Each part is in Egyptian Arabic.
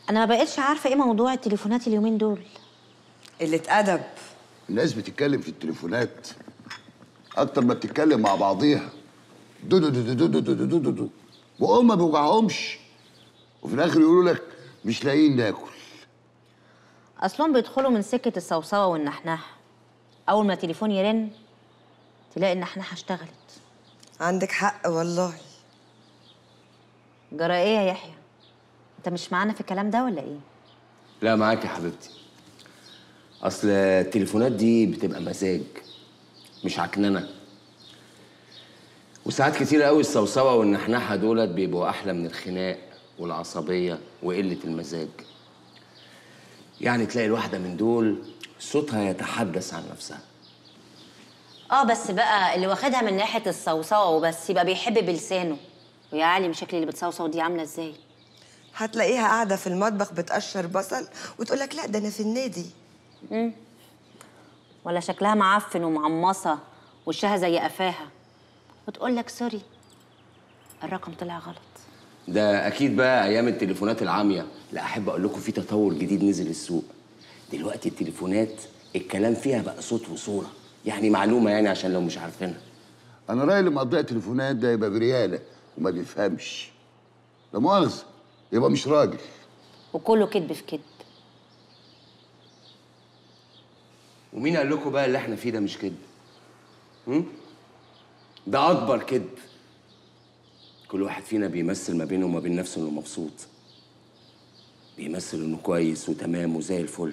انا ما بقتش عارفه ايه موضوع التليفونات اليومين دول قلة أدب الناس بتتكلم في التليفونات اكتر ما بتتكلم مع بعضيها دو دو دو دو دو دو دو دو دو دو وهم ما بيوجعهمش وفي الاخر يقولوا لك مش لاقيين ناكل اصلهم بيدخلوا من سكه الصوصوه والنحناح اول ما التليفون يرن تلاقي النحناحه اشتغلت عندك حق والله جرى ايه يا يحيى انت مش معانا في الكلام ده ولا ايه لا معاك يا حبيبتي اصل التليفونات دي بتبقى مزاج مش عكننه وساعات كتير قوي الصوصوه والنحنحه دولت بيبقوا احلى من الخناق والعصبيه وقله المزاج يعني تلاقي الواحده من دول صوتها يتحدث عن نفسها اه بس بقى اللي واخدها من ناحيه الصوصوه وبس يبقى بيحب بلسانه ويا علي مشاكل اللي بتصوصو دي عامله ازاي هتلاقيها قاعدة في المطبخ بتقشر بصل وتقول لك لا ده أنا في النادي ولا شكلها معفن ومعمصه وشها زي قفاها وتقول لك سوري الرقم طلع غلط ده اكيد بقى ايام التليفونات العاميه لا احب اقول لكم في تطور جديد نزل السوق دلوقتي التليفونات الكلام فيها بقى صوت وصوره يعني معلومه يعني عشان لو مش عارفينها انا رايي اللي مقضيها تليفونات ده يبقى برياله وما بيفهمش لا مؤاخذه يبقى مش راجل وكله كذب في كذب ومين قال لكم بقى اللي احنا فيه ده مش كذب هم؟ ده اكبر كذب كل واحد فينا بيمثل ما بينه وما بين نفسه انه مبسوط بيمثل انه كويس وتمام وزي الفل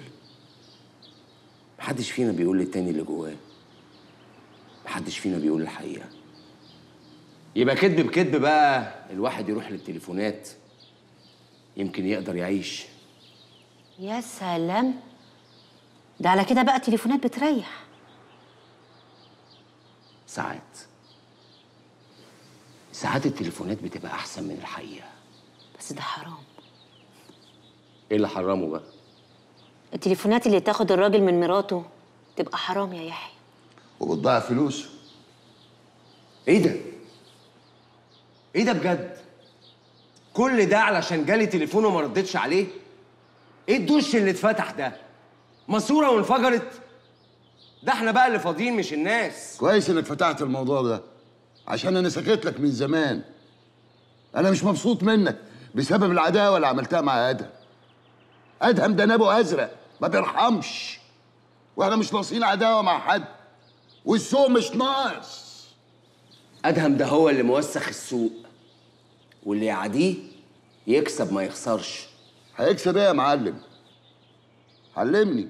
محدش فينا بيقول للتاني اللي جواه محدش فينا بيقول الحقيقه يبقى كذب بكذب بقى الواحد يروح للتليفونات يمكن يقدر يعيش يا سلام ده على كده بقى التليفونات بتريح ساعات ساعات التليفونات بتبقى احسن من الحقيقه بس ده حرام ايه اللي حرمه بقى التليفونات اللي تاخد الراجل من مراته تبقى حرام يا يحيى وبتضيع فلوسه ايه ده ايه ده بجد كل ده علشان جالي تليفون وما ردتش عليه ايه الدش اللي اتفتح ده ماسوره وانفجرت ده احنا بقى اللي فاضيين مش الناس كويس انك فتحت الموضوع ده عشان انا سكت لك من زمان انا مش مبسوط منك بسبب العداوه اللي عملتها مع ادهم ادهم ده نابو ازرق ما بيرحمش واحنا مش ناقصين عداوه مع حد والسوق مش ناقص ادهم ده هو اللي موسخ السوق واللي يعاديه يكسب ما يخسرش هيكسب ايه يا معلم علمني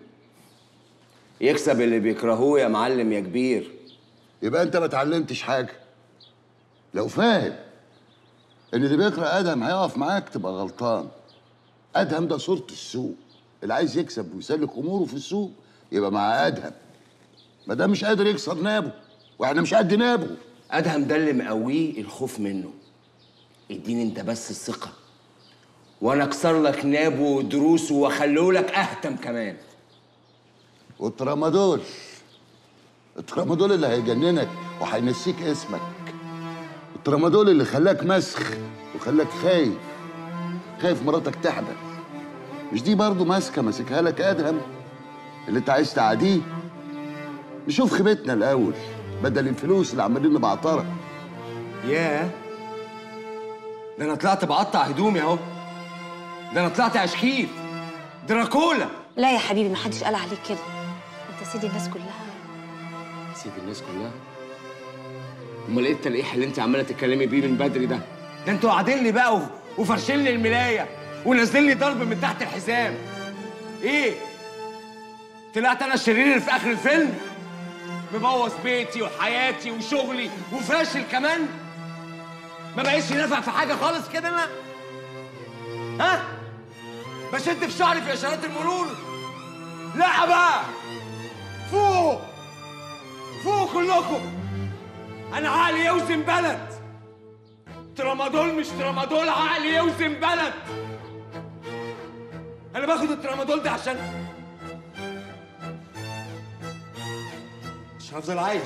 يكسب اللي بيكرهوه يا معلم يا كبير يبقى انت ما اتعلمتش حاجه لو فاهم ان اللي بيقرا ادهم هيقف معاك تبقى غلطان ادهم ده صوره السوق اللي عايز يكسب ويسلك اموره في السوق يبقى مع ادهم ما ده مش قادر يكسر نابه واحنا مش قد نابه ادهم ده اللي مقويه الخوف منه اديني انت بس الثقه وانا اكسر لك نابه ودروسه واخليه لك اهتم كمان والترامادول الترامادول اللي هيجننك وهينسيك اسمك الترامادول اللي خلاك مسخ وخلاك خايف خايف مراتك تحبل مش دي برضه ماسكه ماسكها لك ادهم اللي انت عايز تعاديه نشوف خيبتنا الاول بدل الفلوس اللي عمالين نبعترها ياه ده انا طلعت بقطع هدومي اهو ده انا طلعت اشكيف دراكولا لا يا حبيبي محدش قال عليك كده انت سيدي الناس كلها سيب الناس كلها امال ايه التلقيح اللي انت عماله تتكلمي بيه من بدري ده ده انتوا قاعدين لي بقى وف- وفرشين لي الملايه ونازلين لي ضرب من تحت الحزام ايه طلعت انا الشرير اللي في اخر الفيلم مبوظ بيتي وحياتي وشغلي وفاشل كمان ما بقيتش نافع في حاجه خالص كده انا ها بشد في شعري في اشارات المرور لا بقى فوق فوق كلكم انا عقلي يوزن بلد ترامادول مش ترامادول عقلي يوزن بلد انا باخد الترامادول ده عشان مش هفضل عايش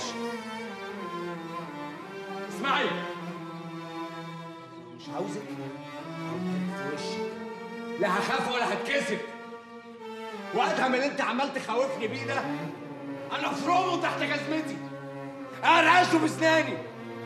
اسمعي مش عاوزك هضربك في وشك لا هخاف ولا هتكسف وادهم اللي انت عمال تخوفني بيه ده انا افرمه تحت جزمتي ارعشه بسناني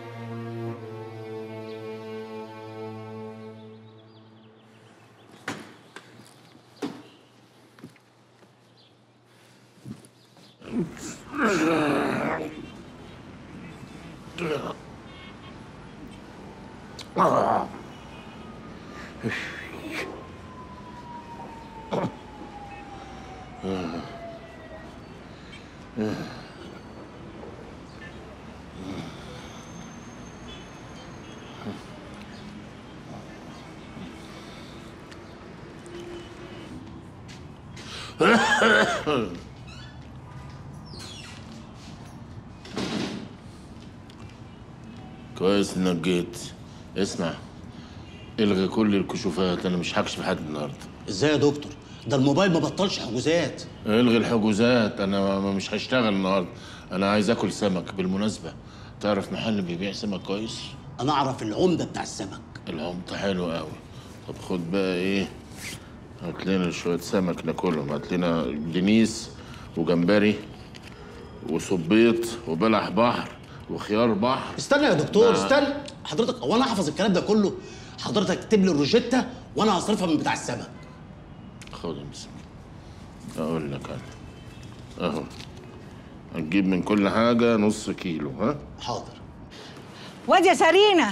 كويس انك جيت اسمع الغي كل الكشوفات انا مش هكشف حد النهارده ازاي يا دكتور ده الموبايل ما بطلش حجوزات الغي الحجوزات انا ما- ما- مش هشتغل النهارده انا عايز اكل سمك بالمناسبه تعرف محل بيبيع سمك كويس انا اعرف العمده بتاع السمك العمده حلو قوي طب خد بقى ايه هات لنا شويه سمك ناكلهم هات لنا دنيس وجمبري وصبيط وبلح بحر وخيار بحر استنى يا دكتور ما- استنى حضرتك هو انا احفظ الكلام ده كله حضرتك اكتب لي الروجيتا وانا هصرفها من بتاع السمك خد امسك اقول لك انا اهو هتجيب من كل حاجه نص كيلو ها حاضر واد يا سارينا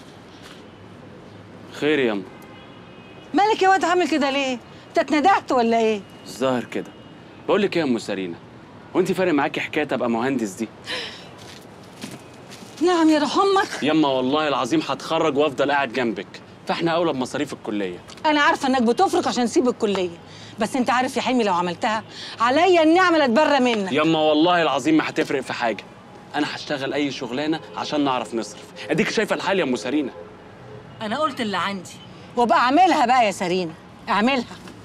خير يا أم مالك يا واد عامل كده ليه؟ انت اتندهت ولا ايه؟ الظاهر كده بقول لك ايه يا ام سارينا وانت فارق معاكي حكايه ابقى مهندس دي نعم يا روح امك ياما والله العظيم هتخرج وافضل قاعد جنبك فاحنا اولى بمصاريف الكليه انا عارفه انك بتفرق عشان تسيب الكليه بس انت عارف يا حلمي لو عملتها عليا النعمه لا اتبرى منك ياما والله العظيم ما هتفرق في حاجه انا هشتغل اي شغلانه عشان نعرف نصرف اديك شايفه الحال يا ام سارينا انا قلت اللي عندي وبقى اعملها بقى يا سارينا اعملها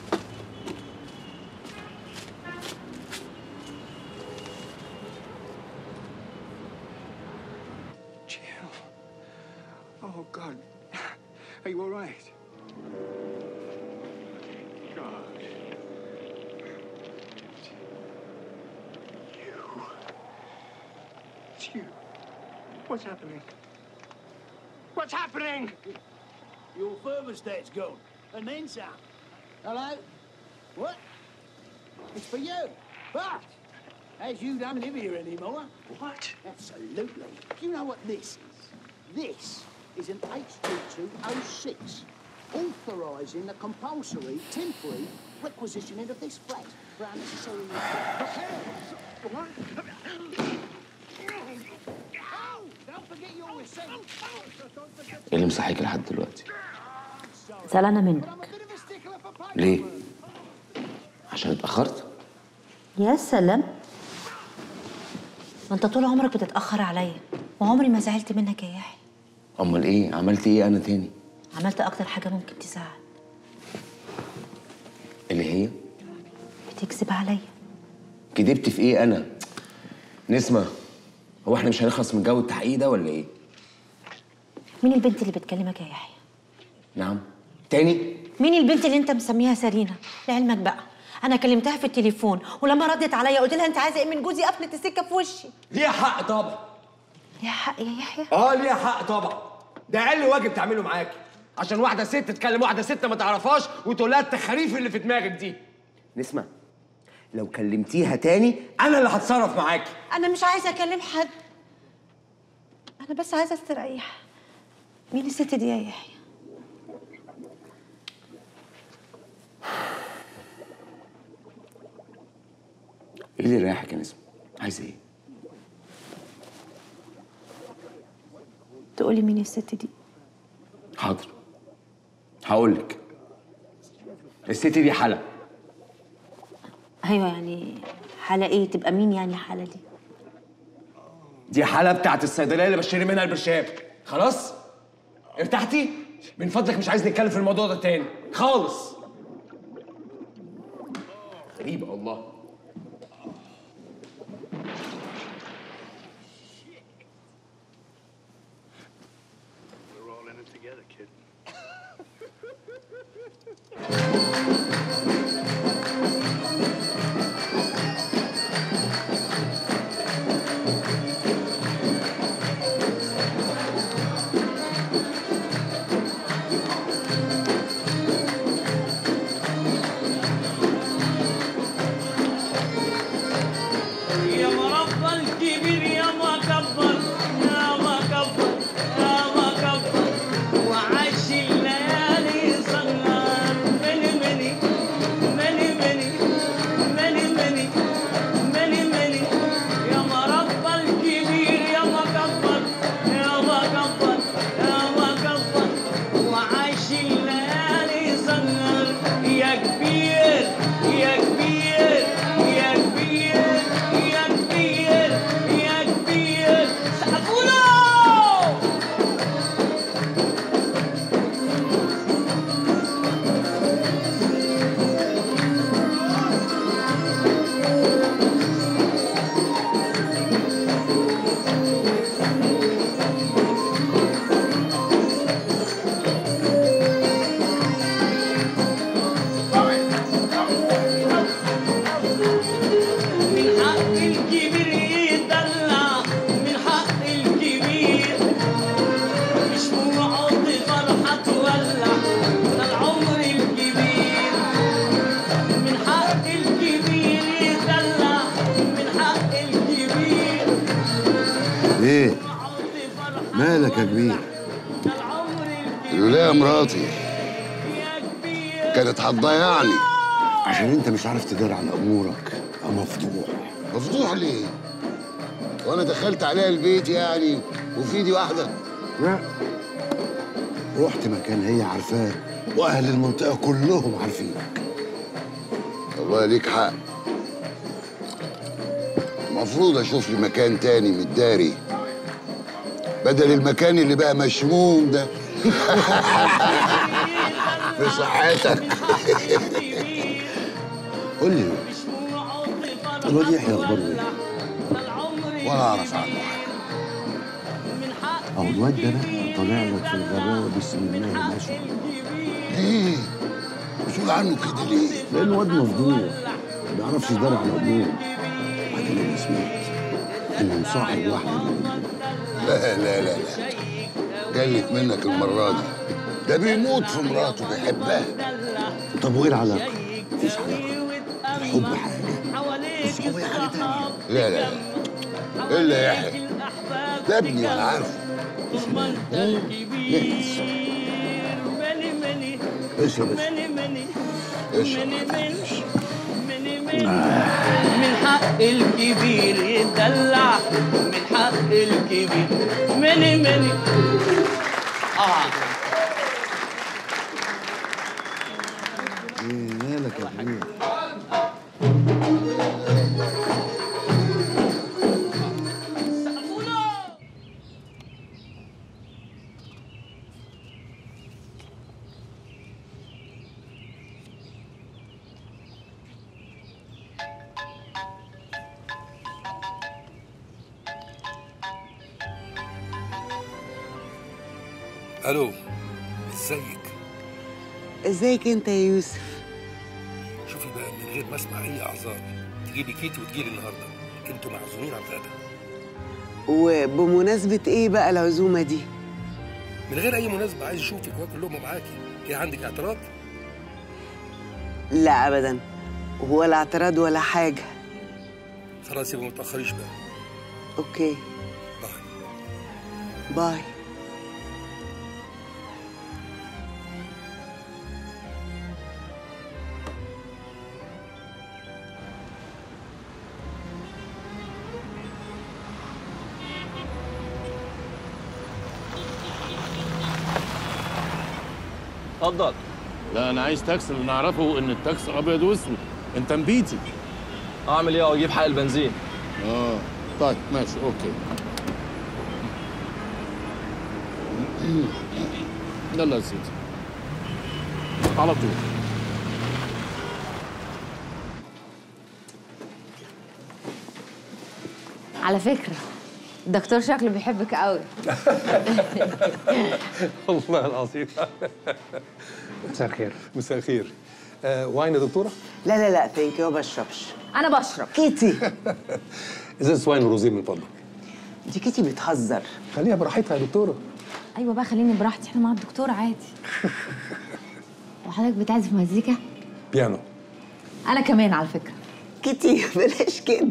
Jill. Oh, God. Are you all right? God. You. It's you. What's happening? What's happening? Your thermostat's gone. And then some. Hello? What? It's for you. But, as you don't live here anymore. What? Absolutely. Do you know what this is? This is an H2206, authorising the compulsory, temporary requisitioning of this flat for unnecessary What? Oh, don't forget your receipt. ايه اللي مصحيك لحد دلوقتي زعلانه منك I'm a bit of a stickler for paper. ليه عشان اتاخرت يا سلام ما انت طول عمرك بتتاخر عليا وعمري ما زعلت منك يا يحيى امال ايه عملت ايه انا تاني عملت اكتر حاجه ممكن تزعل اللي هي بتكذب عليا كدبت في ايه انا نسمة هو احنا مش هنخلص من جو التحقيق ده ولا ايه مين البنت اللي بتكلمك يا يحيى نعم تاني مين البنت اللي انت مسميها سارينا لعلمك بقى انا كلمتها في التليفون ولما ردت عليا قلت لها انت عايزه ايه من جوزي قفلت السكه في وشي ليها حق طبعا يا حق يا يحيى اه ليها حق طبعا ده اقل واجب تعمله معاكي عشان واحده ست تكلم واحده ست ما تعرفهاش وتقول لها التخاريف اللي في دماغك دي نسمة لو كلمتيها تاني انا اللي هتصرف معاكي انا مش عايزه اكلم حد انا بس عايزه استريح مين الست دي يا يحيى ايه اللي رايحك يا نسمة عايزه ايه تقولي مين الست دي حاضر هقول لك الست دي حلا ايوه يعني حالة ايه تبقى مين يعني حالة دي دي حالة بتاعت الصيدلية اللي بشتري منها البرشام خلاص ارتحتي من فضلك مش عايز نتكلم في الموضوع ده تاني خالص غريبة والله We're all in it together, kid. مالك يا كبير الولايه مراتي كانت هتضيعني عشان انت مش عارف تدار على امورك يا مفضوح مفضوح ليه وانا دخلت عليها البيت يعني وفي ايدي واحده لا رحت مكان هي عارفاه واهل المنطقه كلهم عارفينك والله ليك حق المفروض اشوف لي مكان تاني متداري بدل المكان اللي بقى مشموم ده في صحتك قول لي الواد يحيى اخباره ايه؟ ولا اعرف عنه حاجه اهو الواد ده بقى طالع لك في الغباء بسم الله ما شاء الله ليه؟ بتقول عنه كده ليه؟ لان الواد مفضوح ما بيعرفش يدار على اموره وبعدين انا سمعت انه مصاحب واحده اليومين دول. لا لا لا لا جلت منك المرة دي ده بيموت في مراته بيحبها طب وايه العلاقه؟ مفيش علاقه الحب حاجه الصحوبيه حاجه تانيه لا لا لا إلا يحيى ده ابني وأنا عارفه اشرب اشرب من حق الكبير يدلع من حق الكبير مني مني اه ايه مالك يا كبير؟ الو ازيك ازيك انت يا يوسف شوفي بقى من غير ما اسمع اي اعذار تجيبي كيتي وتجيلي النهارده انتوا معزومين على الغدا وبمناسبة ايه بقى العزومة دي من غير اي مناسبه عايز اشوفك واكل لقمه معاكي ايه عندك اعتراض لا ابدا ولا اعتراض ولا حاجة خلاص يبقى ما تاخريش بقى اوكي باي اتفضل لا انا عايز تاكسي اللي نعرفه ان التاكسي ابيض واسود انت مبيتي اعمل ايه اجيب حق البنزين اه طيب ماشي اوكي يلا يا سيدي على طول على فكرة الدكتور شكله بيحبك قوي والله العظيم مساء الخير مساء الخير آه واين يا دكتوره؟ لا لا لا ثانك يو ما بشربش أنا بشرب كيتي ازاز واين وروزيه من فضلك دي كيتي بتهزر خليها براحتها يا دكتوره أيوة بقى خليني براحتي احنا مع الدكتور عادي وحضرتك بتعزف مزيكا؟ بيانو أنا كمان على فكرة كيتي بلاش كده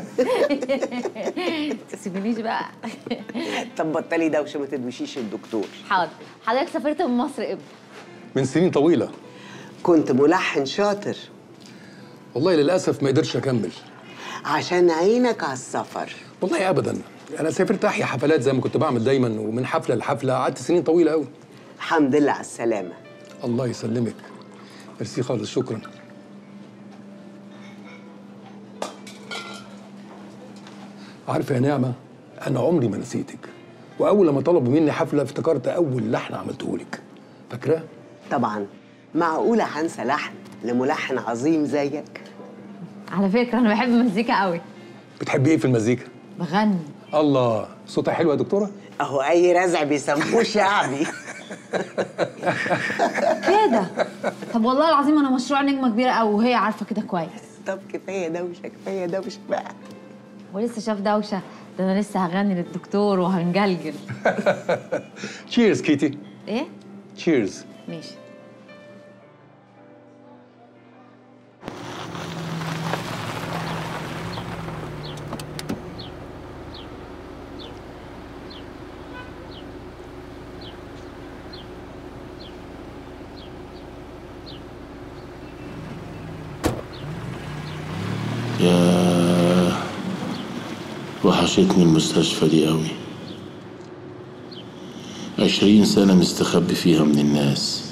تسيبنيش بقى طب بطلي دوشه ما تدوشيش الدكتور حاضر حضرتك سافرت من مصر امتى؟ من سنين طويله كنت ملحن شاطر والله للاسف ما قدرتش اكمل عشان عينك على السفر والله ابدا انا سافرت احيا حفلات زي ما كنت بعمل دايما ومن حفله لحفله قعدت سنين طويله قوي الحمد لله على السلامه الله يسلمك ميرسي خالص شكرا عارفه يا نعمه انا عمري ما نسيتك واول لما طلبوا مني حفله افتكرت اول لحن عملته لك فاكراه طبعا معقوله هنسى لحن لملحن عظيم زيك على فكرة أنا بحب المزيكا قوي بتحبي ايه في المزيكا بغني الله صوتها حلو يا دكتوره اهو اي رزع بيسموه شعبي كده طب والله العظيم أنا مشروع نجمة كبيرة قوي وهي عارفة كده كويس طب كفايه دوشه كفايه دوشه بقى ولسه شاف دوشة ده أنا لسه هغني للدكتور وهنجلجل تشيرز كيتي إيه؟ تشيرز ماشي يا وحشتني المستشفى دي قوي عشرين سنة مستخبي فيها من الناس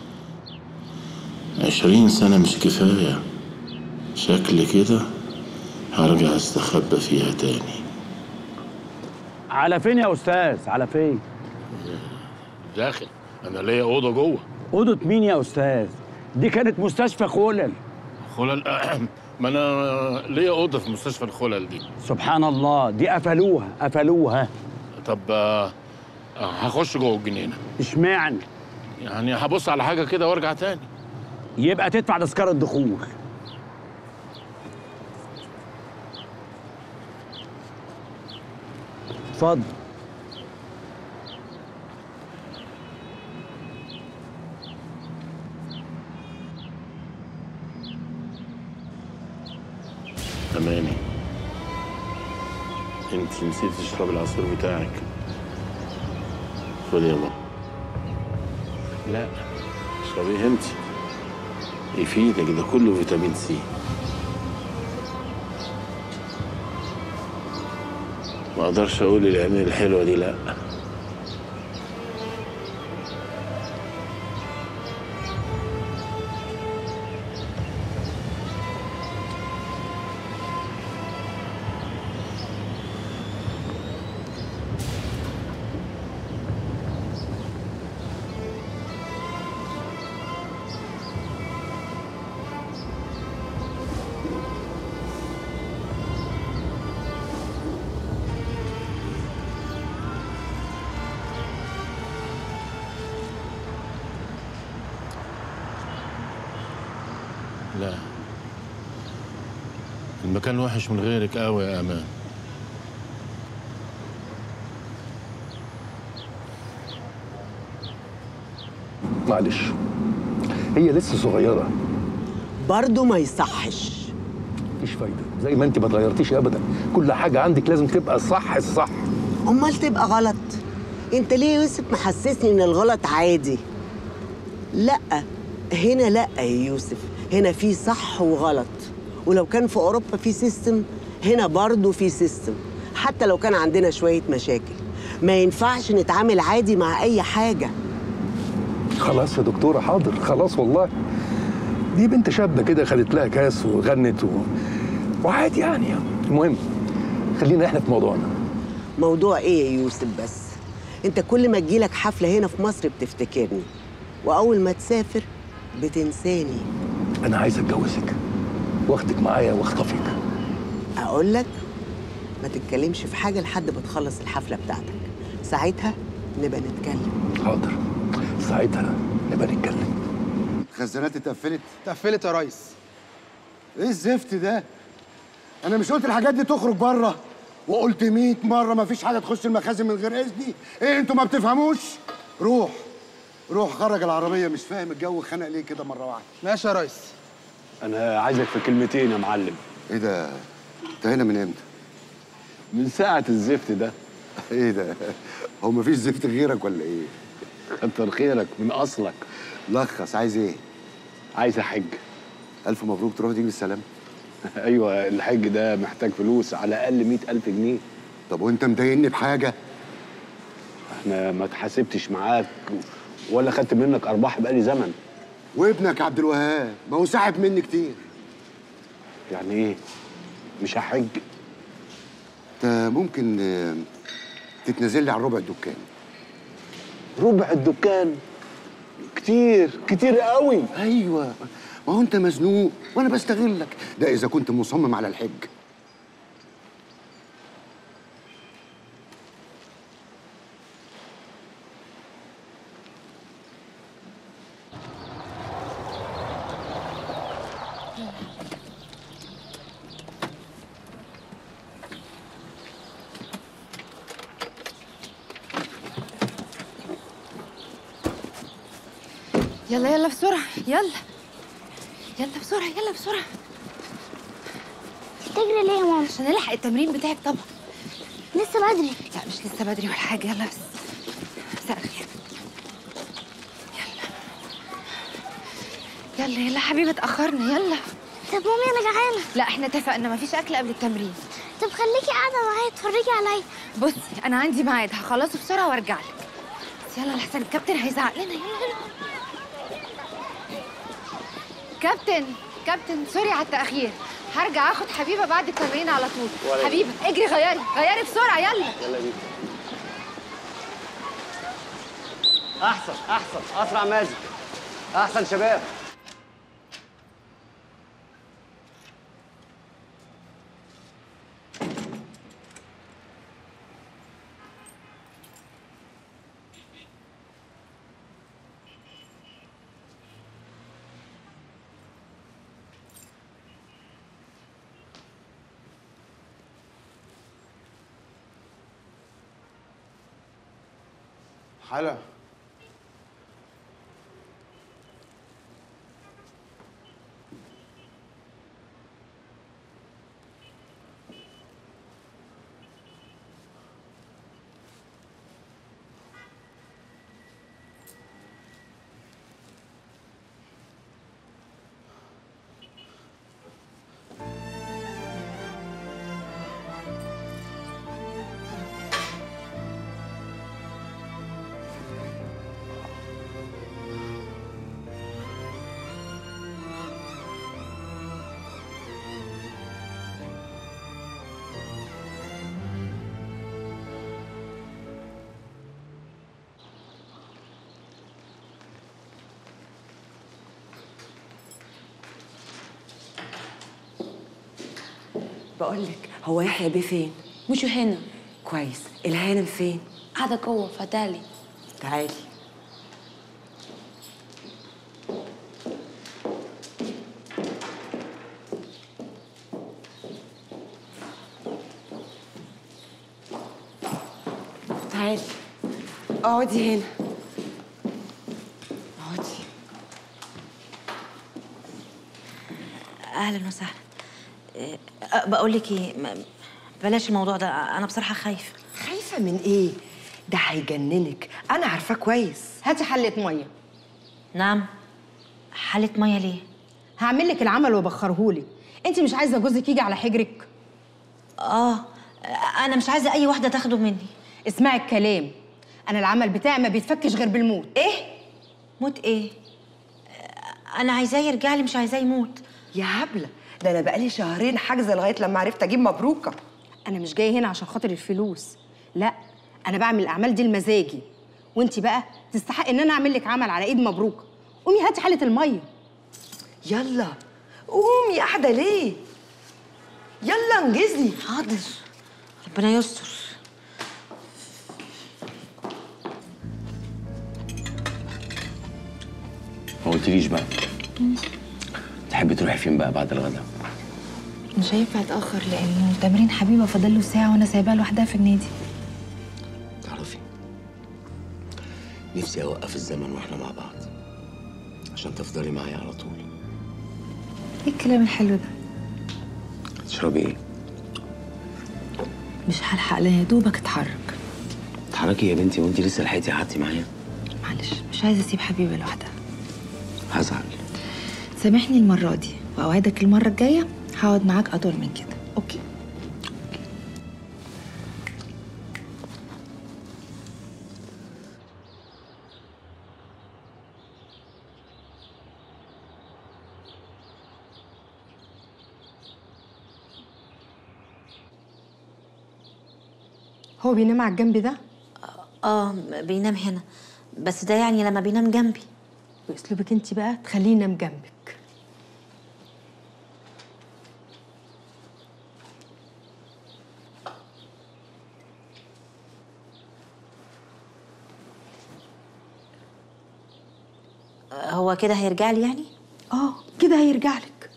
عشرين سنة مش كفاية شكل كده هرجع استخبى فيها تاني على فين يا استاذ على فين داخل انا ليا اوضه جوه اوضه مين يا استاذ دي كانت مستشفى خلل خلل ما انا ليا اوضه في مستشفى الخلل دي سبحان الله دي قفلوها قفلوها طب آه، آه، هخش جوه الجنينه اشمعنى يعني هبص على حاجه كده وارجع تاني يبقى تدفع تذكره دخول اتفضل اماني انت نسيت تشرب العصير بتاعك خد يا ماما لا اشربيه انت يفيدك ده كله فيتامين سي ما اقدرش اقول العين الحلوه دي لا لا المكان وحش من غيرك قوي يا امان معلش هي لسه صغيره برضه ما يصحش مفيش فايده زي ما انت ما اتغيرتيش ابدا كل حاجه عندك لازم تبقى صح الصح امال تبقى غلط انت ليه يا يوسف محسسني ان الغلط عادي لا هنا لا يا يوسف هنا في صح وغلط ولو كان في اوروبا في سيستم هنا برضه في سيستم حتى لو كان عندنا شويه مشاكل ما ينفعش نتعامل عادي مع اي حاجه خلاص يا دكتوره حاضر خلاص والله دي بنت شابه كده خدت لها كاس وغنت و... وعادي يعني المهم خلينا احنا في موضوعنا موضوع ايه يا يوسف بس انت كل ما تجيلك حفله هنا في مصر بتفتكرني واول ما تسافر بتنساني انا عايز اتجوزك واخدك معايا واخطفك اقول لك ما تتكلمش في حاجه لحد ما تخلص الحفله بتاعتك ساعتها نبقى نتكلم حاضر ساعتها نبقى نتكلم الخزانات اتقفلت اتقفلت يا ريس ايه الزفت ده انا مش قلت الحاجات دي تخرج بره وقلت 100 مره ما فيش حاجه تخش المخازن من غير اذني ايه انتوا ما بتفهموش روح روح خرج العربيه مش فاهم الجو خنق ليه كده مره واحده ماشي يا ريس انا عايزك في كلمتين يا معلم ايه ده انت هنا من امتى من ساعه الزفت ده ايه ده هو مفيش زفت غيرك ولا ايه كتر خيرك من اصلك لخص عايز ايه عايز احج الف مبروك تروح تيجي بالسلامه ايوه الحج ده محتاج فلوس على الاقل مئة ألف جنيه طب وانت مضايقني بحاجه احنا ما اتحاسبتش معاك ولا خدت منك ارباح بقالي زمن وابنك عبد الوهاب ما هو ساحب مني كتير يعني ايه مش هحج انت ممكن آه، تتنازل لي عن ربع الدكان ربع الدكان كتير كتير قوي ايوه ما هو انت مزنوق وانا بستغلك ده اذا كنت مصمم على الحج يلا يلا بسرعة يلا يلا بسرعة يلا بسرعة تجري ليه يا ماما؟ عشان نلحق التمرين بتاعك طبعا لسه بدري لا مش لسه بدري ولا حاجة يلا بس مساء الخير يلا يلا يلا حبيبي اتأخرنا يلا طب مامي انا جعانه لا احنا اتفقنا مفيش اكل قبل التمرين طب خليكي قاعده معايا اتفرجي عليا بصي انا عندي ميعاد هخلصه بسرعه وارجع لك بس يلا لحسن الكابتن هيزعق لنا يلا يلا كابتن كابتن سوري على التاخير هرجع اخد حبيبه بعد التمرين على طول ولا حبيبه اجري غيري غيري بسرعه يلا يلا بينا احسن احسن اسرع مازن احسن شباب حلا بقول لك هو يحيى بيه فين؟ مش هنا كويس الهانم فين؟ قاعدة جوه فتالي تعالي تعالي اقعدي هنا اقعدي اهلا وسهلا إيه، أه، بقول لك ايه م- بلاش الموضوع ده انا بصراحه خايفه خايفه من ايه؟ ده هيجننك انا عارفاه كويس هاتي حلة مية نعم حلة مية ليه؟ هعمل لك العمل وبخرهولك انت مش عايزه جوزك يجي على حجرك اه انا مش عايزه اي واحده تاخده مني اسمعي الكلام انا العمل بتاعي ما بيتفكش غير بالموت ايه موت ايه آه، انا عايزاه يرجع لي مش عايزاه يموت يا هبله ده انا بقالي شهرين حاجزه لغايه لما عرفت اجيب مبروكه انا مش جايه هنا عشان خاطر الفلوس لا انا بعمل الاعمال دي لمزاجي وانت بقى تستحق ان انا اعمل لك عمل على ايد مبروكه قومي هاتي حله الميه يلا قومي قاعده ليه يلا انجزي حاضر ربنا يستر ما قلتليش بقى تحبي تروحي فين بقى بعد الغداء مش هينفع اتاخر لان تمرين حبيبه فاضل له ساعه وانا سايباها لوحدها في النادي تعرفي نفسي اوقف الزمن واحنا مع بعض عشان تفضلي معايا على طول ايه الكلام الحلو ده تشربي ايه مش هلحق لا يا دوبك اتحرك اتحركي يا بنتي وانت لسه لحقتي قعدتي معايا معلش مش عايزه اسيب حبيبه لوحدها هزعل سامحني المره دي واوعدك المره الجايه هقعد معاك اطول من كده اوكي هو بينام على الجنب ده اه بينام هنا بس ده يعني لما بينام جنبي واسلوبك انت بقى تخليه ينام جنبك آه، هو كده هيرجع لي يعني اه كده هيرجع لك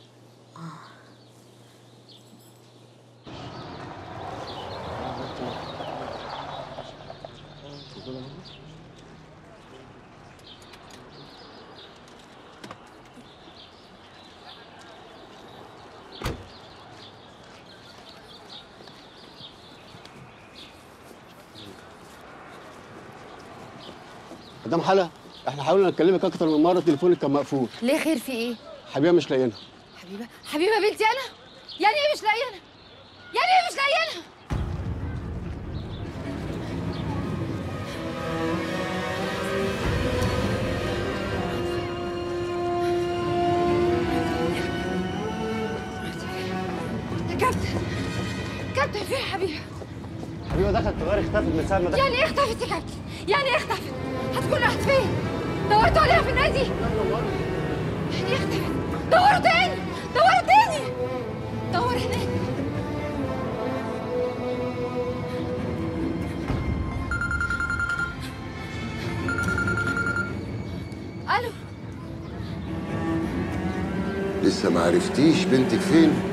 مدام حلا احنا حاولنا نكلمك اكتر من مره تليفونك كان مقفول ليه خير في ايه حبيبه مش لاقيينها حبيبه حبيبه بنتي انا يعني ايه مش لاقيه انا يعني ايه مش لاقيه انا يا كابتن كابتن فين يا حبيبه حبيبه دخلت تغير اختفت من ساعه ما دخلت يعني ايه اختفت يا كابتن يعني ايه اختفت هتكون راحت فين دورتوا عليها في النادي يعني ايه اختفت دوروا تاني دوروا تاني دور هناك الو لسه ما عرفتيش بنتك فين